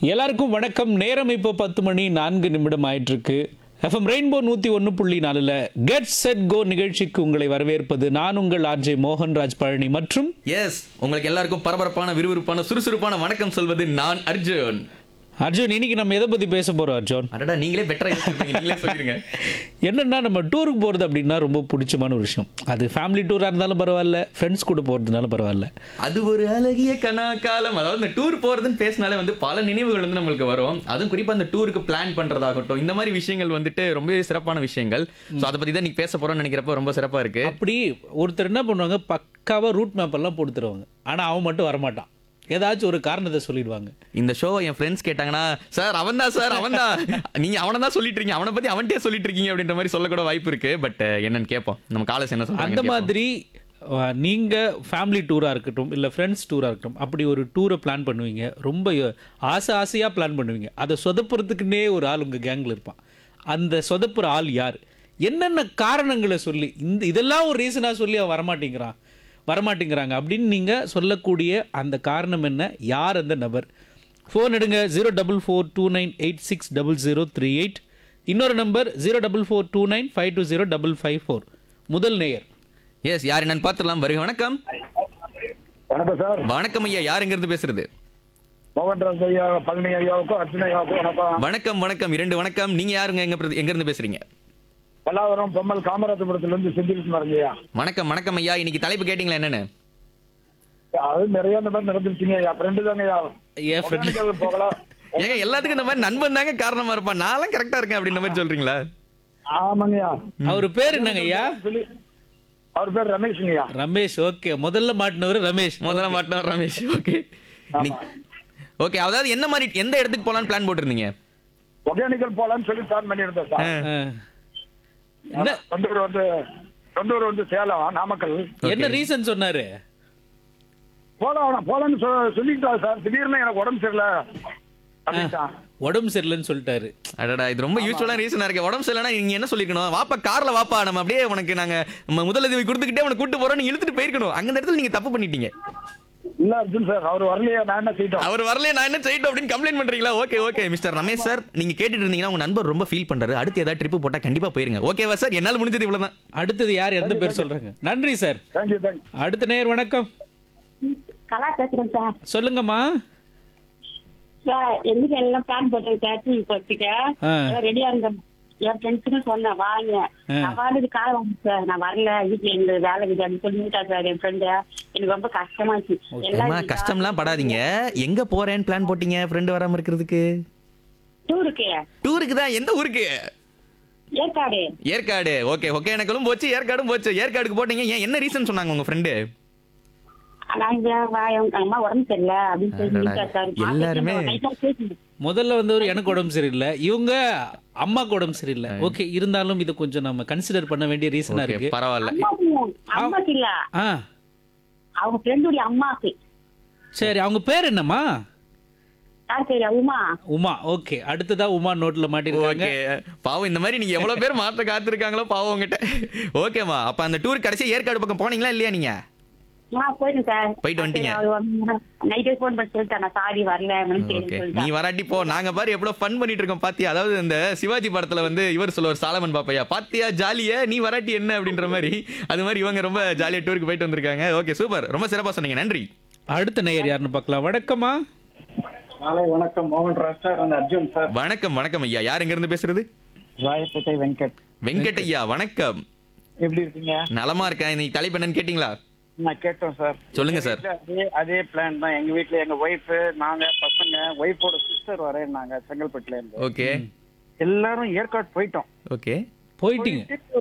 எல்லாருக்கும் வணக்கம் நேரம் இப்போ பத்து மணி நான்கு நிமிடம் ஆயிட்டு இருக்கு எஃப்எம் ரெயின்போ நூற்றி ஒன்று புள்ளி நாலில் கெட் செட் கோ நிகழ்ச்சிக்கு உங்களை வரவேற்பது நான் உங்கள் ஆர்ஜே மோகன்ராஜ் பழனி மற்றும் எஸ் உங்களுக்கு எல்லாருக்கும் பரபரப்பான விறுவிறுப்பான சுறுசுறுப்பான வணக்கம் சொல்வது நான் அர்ஜுன் அர்ஜுன் இன்னைக்கு நம்ம எதை பற்றி பேச போகிறோம் அர்ஜுன் அடடா நீங்களே பெட்டரா யோசிச்சிருப்பீங்க நீங்களே சொல்லிருங்க என்னன்னா நம்ம டூருக்கு போகிறது அப்படின்னா ரொம்ப பிடிச்சமான ஒரு விஷயம் அது ஃபேமிலி டூராக இருந்தாலும் பரவாயில்ல ஃப்ரெண்ட்ஸ் கூட போகிறதுனாலும் பரவாயில்ல அது ஒரு அழகிய கனா காலம் அதாவது இந்த டூர் போறதுன்னு பேசினாலே வந்து பல நினைவுகள் வந்து நம்மளுக்கு வரும் அதுவும் குறிப்பா அந்த டூருக்கு பிளான் பண்றதாகட்டும் இந்த மாதிரி விஷயங்கள் வந்துட்டு ரொம்பவே சிறப்பான விஷயங்கள் சோ அதை பத்தி தான் நீ பேச போறோம்னு நினைக்கிறப்ப ரொம்ப சிறப்பா இருக்கு அப்படி ஒருத்தர் என்ன பண்ணுவாங்க பக்காவாக ரூட் மேப் எல்லாம் போட்டு தருவாங்க ஆனால் அவன் மட்டும் வரமாட்டான் ஏதாச்சும் ஒரு காரணத்தை சொல்லிடுவாங்க இந்த ஷோ என் ஃப்ரெண்ட்ஸ் கேட்டாங்கன்னா சார் அவன் தான் சார் அவன் தான் நீங்க அவனை தான் சொல்லிட்டு இருக்கீங்க அவனை பத்தி அவன்கிட்டே சொல்லிட்டு இருக்கீங்க அப்படின்ற மாதிரி சொல்லக்கூட வாய்ப்பு இருக்கு பட் என்னன்னு கேட்போம் நம்ம காலேஜ் என்ன சொல்றாங்க அந்த மாதிரி அஹ், நீங்க ஃபேமிலி டூரா இருக்கட்டும் இல்ல ஃப்ரெண்ட்ஸ் டூரா இருக்கட்டும் அப்படி ஒரு டூரை பிளான் பண்ணுவீங்க ரொம்ப யோ- ஆசை ஆசையா பிளான் பண்ணுவீங்க அதை சொதப்புறதுக்குன்னே ஒரு ஆள் உங்க கேங்ல இருப்பான் அந்த சொதப்புற ஆள் யார் என்னென்ன காரணங்களை சொல்லி இந்த இதெல்லாம் ஒரு ரீசனா சொல்லி அவன் வரமாட்டேங்கிறான் வரமாட்டேங்கிறாங்க அப்படின்னு நீங்க சொல்லக்கூடிய அந்த காரணம் என்ன யார் அந்த நபர் ஃபோன் எடுங்க zero double four two nine eight six double zero three eight இன்னொரு number zero double four two nine five two zero double five four முதல் நேயர் எஸ் யார் என்னன்னு பார்த்துடலாம் வருக வணக்கம் வணக்கம் சார் வணக்கம் ஐயா யார் எங்க இருந்து பேசுறது மோகன்ராஜ் ஐயா பழனி ஐயாவுக்கும் அர்ஜுன் ஐயாவுக்கும் வணக்கம் வணக்கம் வணக்கம் இரண்டு வணக்கம் நீங்க யாருங்க எங்க பிர- எங்க இருந்து பேசுறீங்க பல்லாவரம் பொம்மல் காமராஜபுரத்துல இருந்து செந்தில் ஐயா வணக்கம் வணக்கம் ஐயா இன்னைக்கு தலைப்பு கேட்டீங்களா என்னன்னு அது நிறைய இந்த மாதிரி நடந்துருச்சுங்க ஐயா ஃப்ரெண்டு தாங்க ஐயா என் friend- ஒகேனக்கல் போகலாம் ஏங்க எல்லாத்துக்கும் இந்த மாதிரி நண்பன் தாங்க காரணமா இருப்பான் நான்லாம் கரெக்டா இருக்கேன் அப்படின்ற மாதிரி சொல்றீங்களா ஆமாங்கய்யா அவர் பேர் என்னங்க ஐயா சொல்லி அவர் பேர் ரமேஷுங்கய்யா ரமேஷ் ஓகே முதல்ல மாட்டினவர் ரமேஷ் முதல்ல மாட்டினா ரமேஷ் ஓகே ஓகே அதாவது என்ன மாதிரி எந்த இடத்துக்கு போலான்னு பிளான் போட்டிருந்தீங்க ஒகேனக்கல் போலான்னு சொல்லி பிளான் பண்ணியிருந்தேன் சார் ஆ. என்ன சொந்த ஊர் வந்து சொந்த ஊர் வந்து சேலம் நாமக்கல் என்ன ரீசன் சொன்னாரு போலாம் போலான்னு சொ- சொல்லிட்டா சார் திடீர்னு எனக்கு உடம்பு சரியில்லை அப்படின்ட்டான் உடம்பு சரியில்லைன்னு சொல்லிட்டாரு அடடா இது ரொம்ப யூஸ்ஃபுல்லான ரீசனா இருக்கு உடம்பு சரியில்லைனா நீங்க என்ன சொல்லிக்கணும் வாப்பா கார்ல வாப்பா நம்ம அப்படியே உனக்கு நாங்க நம்ம முதலுதவி கொடுத்துக்கிட்டே உனக்கு கூட்டு போறோம் நீங்க இழுத்துட்டு போயிருக்கணும் அங்க இந்த இடத்துல நீங்க தப்பு பண்ணிட்டீங்க இல்ல அர்ஜுன் சார் அவர் வரலையே நான் என்ன செய்யட்டும் அவர் வரல நான் என்ன செய்யட்டும் அப்படின்னு கம்ப்ளைண்ட் பண்றீங்களா okay okay mister Ramesh sir நீங்க கேட்டுட்டு இருந்தீங்கன்னா உங்க நண்பர் ரொம்ப ஃபீல் பண்றாரு அடுத்து ஏதாவது ட்ரிப் போட்டா கண்டிப்பா போயிருங்க ஓகேவா சார் என்னால முடிஞ்சது இவ்வளவுதான் அடுத்தது யார் எந்த பேர் சொல்றாங்க நன்றி சார் தேங்க்யூ தேங்க்யூ அடுத்த நேயர் வணக்கம் கலா பேசுறேன் சார் சொல்லுங்கம்மா சார் எங்களுக்கு எல்லாம் பிளான் போட்டு டூர் போட்டுக்க ஆ. ரெடியா இருந்த என் ஃப்ரெண்ட்ஸுக்கு சொன்னேன் வாங்க ஆ. நான் வாழ்றது காலம் வாங்க சார் நான் வரல வீட்டுல எங்க வேலை இருக்குது அப்படின்னு சொல்லிட்டா சார் என் ஃப்ரெண்டு எனக்கு ரொம்ப கஷ்டமாச்சு அம்மா கஷ்டம்லாம் படாதீங்க எங்க போறேன்னு பிளான் போட்டீங்க ஃப்ரெண்டு வராம இருக்கிறதுக்கு டூருக்கு டூருக்கு தான் எந்த ஊருக்கு ஏற்காடு ஏற்காடு ஓகே ஓகே எனக்கும் போச்சு ஏற்காடும் போச்சு ஏற்காடுக்கு போட்டீங்க ஏன் என்ன ரீசன் சொன்னாங்க உங்க ஃப்ரெண்டு நாங்க வா- எங்க அம்மா உடம்பு சரியில்லை அப்படின்னு சொல்லிட்டா சார் எல்லாருமே- லைட்டா பேசுங்க. முதல்ல வந்தவர் எனக்கு உடம்பு சரியில்லை இவங்க அம்மாக்கு உடம்பு சரியில்லை ஓகே இருந்தாலும் இது கொஞ்சம் நம்ம கன்சிடர் பண்ண வேண்டிய ரீசனா ஓகே இருக்கு பரவாயில்ல அம்மாக்கு அம்மாக்கு இல்ல ஆ அவங்க ஃப்ரெண்டுடைய அம்மாக்கு சரி அவங்க பேர் என்னம்மா யார் சரி உமா உமா ஓகே அடுத்ததா உமா நோட்ல மாட்டிருக்காங்க ஓகே பாவம் இந்த மாதிரி நீங்க எவ்வளவு பேர் மாத்த காத்திருக்காங்களோ பாவம் உங்ககிட்ட ஓகேமா அப்ப அந்த டூர் கடைசி ஏற்காடு பக்கம் போனீங்களா இல்லையா நீங்க நான் போயிட்டேன் சார் போயிட்டு வந்துட்டீங்க. நைட்டே ஃபோன் பண்ணி சொல்லிட்டேன் நான் சாரி வரல அப்படின்னு ஓகே சொல்லி நீ சொல்லிட்டேன் வராட்டி போ நாங்க பாரு எவ்வளவு ஃபன் பண்ணிட்டு இருக்கோம் பாத்தியா அதாவது இந்த சிவாஜி படத்துல வந்து இவர் சொல்லுவார் சாலமன் பாப்பையா பாத்தியா ஜாலியா நீ வராட்டி என்ன அப்படின்ற மாதிரி அது மாதிரி இவங்க ரொம்ப ஜாலியா டூருக்கு போயிட்டு வந்திருக்காங்க ஓகே சூப்பர் ரொம்ப சிறப்பா சொன்னீங்க நன்றி அடுத்த நேயர் யாருன்னு பார்க்கலாம் வணக்கம்மா நாளை வணக்கம் மோகன்ராஜ் சார் அந்த அர்ஜுன் சார் வணக்கம் வணக்கம் ஐயா யார் எங்க இருந்து பேசுறது ராயப்பேட்டை வெங்கட் வெங்கட் ஐயா வணக்கம் எப்படி இருக்கீங்க நலமா இருக்கேன் நீ தலைப்பு என்னன்னு கேட்டீங்களா நான் கேட்டோம் சார் சொல்லுங்க சார் வீட்ல அதே அதே பிளான் தான் எங்க வீட்ல எங்க ஒய்ஃப் நாங்க பசங்க ஒய்ஃபோட சிஸ்டர் வரேன்னாங்க செங்கல்பட்டுல இருந்து ஓகே எல்லாரும் ஏற்காடு போயிட்டோம் ஓகே போயிட்டீங்க போயிட்டு